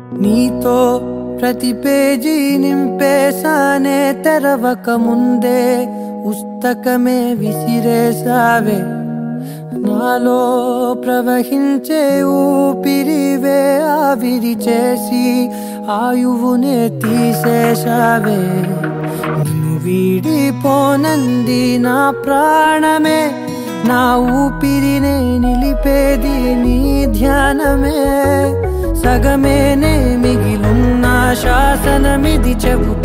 నీతో ప్రతి పేజీ నింపేశానే తెరవక ముందే పుస్తకమే విసిరేసావే నాలో ప్రవహించే ఊపిరివే ఆవిరి చేసి ఆయువునే తీసేశావే నిన్ను వీడిపోనంది నా ప్రాణమే నా ఊపిరినే నిలిపేది నీ ధ్యానమే సగమేనే మిగిలున్న శాసనమిది చెబుతుంది